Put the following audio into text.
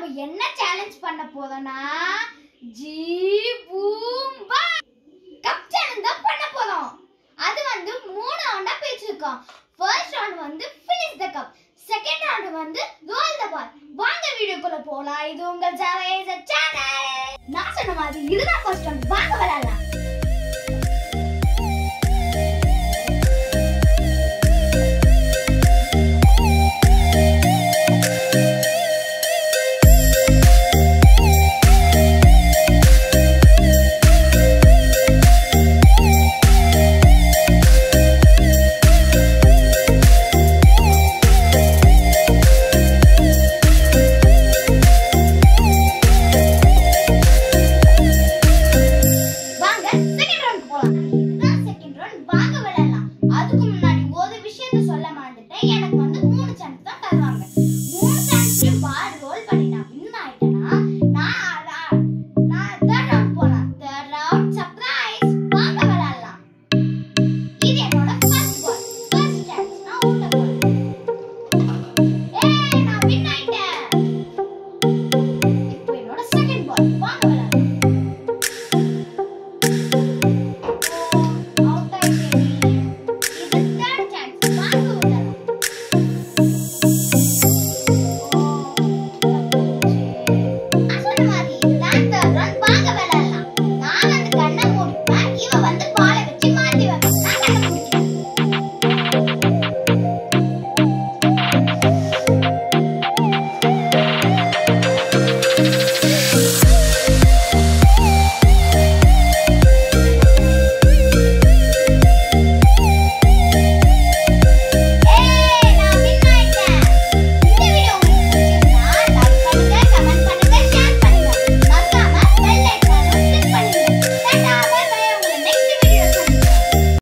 என்ன சேலஞ்ச் பண்ண போறோம்னா ஜி பூம்பா கப் சேலஞ்ச் தான் பண்ண போறோம் அது வந்து மூணு ரவுண்டா பிரிச்சிருக்கோம் ஃபர்ஸ்ட் ரவுண்ட் வந்து finish the cup second round வந்து ரோல் த பால் வாங்க வீடியோக்குள்ள போலாம் இது உங்கள் சேனல் நான் சொன்ன மாதிரி இதுதான் ஃபர்ஸ்ட் ரவுண்ட் வாங்க விளையாடலாம்